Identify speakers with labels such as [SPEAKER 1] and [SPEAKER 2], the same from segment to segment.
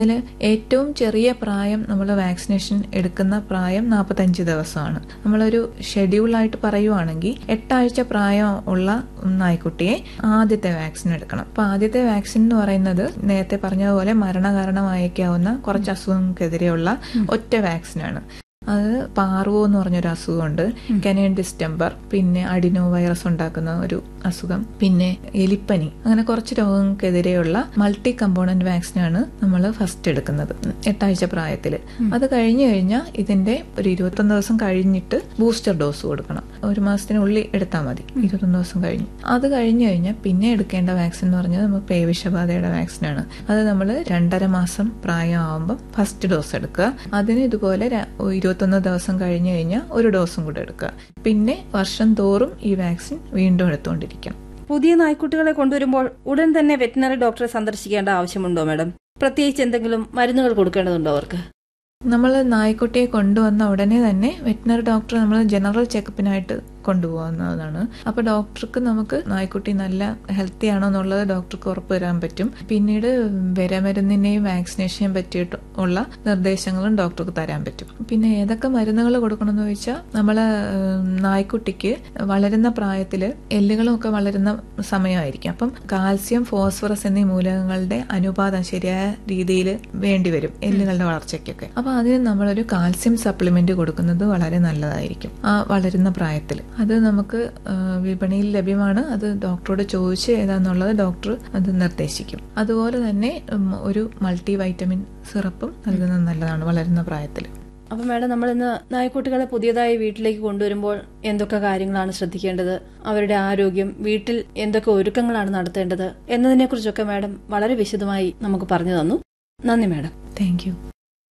[SPEAKER 1] അതിൽ ഏറ്റവും ചെറിയ പ്രായം നമ്മൾ വാക്സിനേഷൻ എടുക്കുന്ന പ്രായം നാൽപ്പത്തഞ്ച് ദിവസമാണ് നമ്മളൊരു ഷെഡ്യൂളായിട്ട് പറയുവാണെങ്കിൽ എട്ടാഴ്ച പ്രായം ഉള്ള നായ്ക്കുട്ടിയെ ആദ്യത്തെ വാക്സിൻ എടുക്കണം അപ്പൊ ആദ്യത്തെ വാക്സിൻ എന്ന് പറയുന്നത് നേരത്തെ പറഞ്ഞതുപോലെ മരണകാരണമായേക്കാവുന്ന കുറച്ച് അസുഖങ്ങൾക്കെതിരെയുള്ള ഒറ്റ വാക്സിനാണ് അത് പാർവോ എന്ന് പറഞ്ഞൊരു അസുഖമുണ്ട് കനേൻ ഡിസ്റ്റംബർ പിന്നെ അഡിനോ വൈറസ് ഉണ്ടാക്കുന്ന ഒരു അസുഖം പിന്നെ എലിപ്പനി അങ്ങനെ കുറച്ച് രോഗങ്ങൾക്കെതിരെയുള്ള മൾട്ടി കമ്പോണന്റ് വാക്സിനാണ് നമ്മൾ ഫസ്റ്റ് എടുക്കുന്നത് എട്ടാഴ്ച പ്രായത്തിൽ അത് കഴിഞ്ഞു കഴിഞ്ഞാൽ ഇതിന്റെ ഒരു ഇരുപത്തൊന്ന് ദിവസം കഴിഞ്ഞിട്ട് ബൂസ്റ്റർ ഡോസ് കൊടുക്കണം ഒരു മാസത്തിനുള്ളിൽ എടുത്താൽ മതി ഇരുപത്തൊന്ന് ദിവസം കഴിഞ്ഞ് അത് കഴിഞ്ഞു കഴിഞ്ഞാൽ പിന്നെ എടുക്കേണ്ട വാക്സിൻ എന്ന് പറഞ്ഞാൽ നമ്മൾ പേവിഷബാധയുടെ വാക്സിനാണ് അത് നമ്മൾ രണ്ടര മാസം പ്രായമാകുമ്പോൾ ഫസ്റ്റ് ഡോസ് എടുക്കുക അതിന് ഇതുപോലെ ര- ഇരുപത്തൊന്ന് ദിവസം കഴിഞ്ഞു കഴിഞ്ഞാൽ ഒരു ഡോസും കൂടെ എടുക്കുക പിന്നെ വർഷം തോറും ഈ വാക്സിൻ വീണ്ടും എടുത്തുകൊണ്ടിരിക്കണം
[SPEAKER 2] പുതിയ നായ്ക്കുട്ടികളെ കൊണ്ടുവരുമ്പോൾ ഉടൻ തന്നെ വെറ്റിനറി ഡോക്ടറെ സന്ദർശിക്കേണ്ട ആവശ്യമുണ്ടോ മാഡം പ്രത്യേകിച്ച് എന്തെങ്കിലും മരുന്നുകൾ കൊടുക്കേണ്ടതുണ്ടോ അവർക്ക്
[SPEAKER 1] നമ്മൾ നായ്ക്കുട്ടിയെ കൊണ്ടുവന്ന ഉടനെ തന്നെ വെറ്റിനറി ഡോക്ടർ നമ്മൾ ജനറൽ ചെക്കപ്പിനായിട്ട് കൊണ്ടുപോകുന്നതാണ് അപ്പൊ ഡോക്ടർക്ക് നമുക്ക് നായ്ക്കുട്ടി നല്ല ഹെൽത്തി ആണോ എന്നുള്ളത് ഡോക്ടർക്ക് ഉറപ്പ് തരാൻ പറ്റും പിന്നീട് വിരമരുന്നിനെയും വാക്സിനേഷനെയും പറ്റിയിട്ട് ഉള്ള നിർദ്ദേശങ്ങളും ഡോക്ടർക്ക് തരാൻ പറ്റും പിന്നെ ഏതൊക്കെ മരുന്നുകൾ കൊടുക്കണമെന്ന് ചോദിച്ചാൽ നമ്മള് ഉം, നായ്ക്കുട്ടിക്ക് വളരുന്ന പ്രായത്തിൽ എല്ലുകളും ഒക്കെ വളരുന്ന സമയമായിരിക്കും അപ്പം കാൽസ്യം ഫോസ്ഫറസ് എന്നീ മൂലകങ്ങളുടെ അനുപാതം ശരിയായ രീതിയിൽ വേണ്ടിവരും എല്ലുകളുടെ വളർച്ചയ്ക്കൊക്കെ അപ്പൊ അതിന് നമ്മളൊരു കാൽസ്യം സപ്ലിമെന്റ് കൊടുക്കുന്നത് വളരെ നല്ലതായിരിക്കും ആ വളരുന്ന പ്രായത്തിൽ അത് നമുക്ക് ആ, വിപണിയിൽ ലഭ്യമാണ് അത് ഡോക്ടറോട് ചോദിച്ച് ഏതാന്നുള്ളത് ഡോക്ടർ അത് നിർദ്ദേശിക്കും അതുപോലെ തന്നെ ഉം, ഒരു മൾട്ടി വൈറ്റമിൻ സിറപ്പും നൽകുന്നത് നല്ലതാണ് വളരുന്ന പ്രായത്തിൽ
[SPEAKER 2] അപ്പൊ മാഡം നമ്മൾ ഇന്ന് നായ്ക്കുട്ടികളെ പുതിയതായി വീട്ടിലേക്ക് കൊണ്ടുവരുമ്പോൾ എന്തൊക്കെ കാര്യങ്ങളാണ് ശ്രദ്ധിക്കേണ്ടത് അവരുടെ ആരോഗ്യം വീട്ടിൽ എന്തൊക്കെ ഒരുക്കങ്ങളാണ് നടത്തേണ്ടത് എന്നതിനെ കുറിച്ചൊക്കെ മാഡം വളരെ വിശദമായി നമുക്ക് പറഞ്ഞു തന്നു നന്ദി മാഡം
[SPEAKER 1] താങ്ക് യു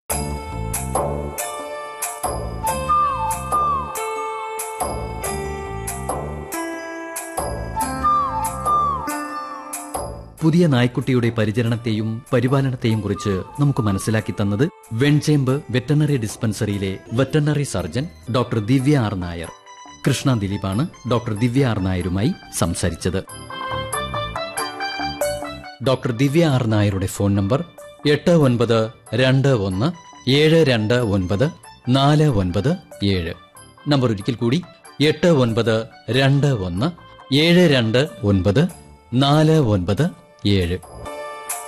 [SPEAKER 3] പുതിയ നായ്ക്കുട്ടിയുടെ പരിചരണത്തെയും പരിപാലനത്തെയും കുറിച്ച് നമുക്ക് മനസ്സിലാക്കി തന്നത് വെൺചേമ്പ് വെറ്റനറി ഡിസ്പെൻസറിയിലെ veterinary surgeon doctor Divya R Nair Krishna ദിലീപാണ് ഡോക്ടർ ദിവ്യ ആർ നായരുമായി സംസാരിച്ചത് ഡോക്ടർ ദിവ്യ ആർ നായരുടെ ഫോൺ നമ്പർ എട്ട് ഒൻപത് രണ്ട് ഒന്ന് ഏഴ് രണ്ട് ഒൻപത് നാല് ഒൻപത് ഏഴ് നമ്പർ ഒരിക്കൽ കൂടി എട്ട് ഒൻപത് രണ്ട് ഒന്ന് ഏഴ് രണ്ട് ഒൻപത് നാല് ഒൻപത് ഏഴ്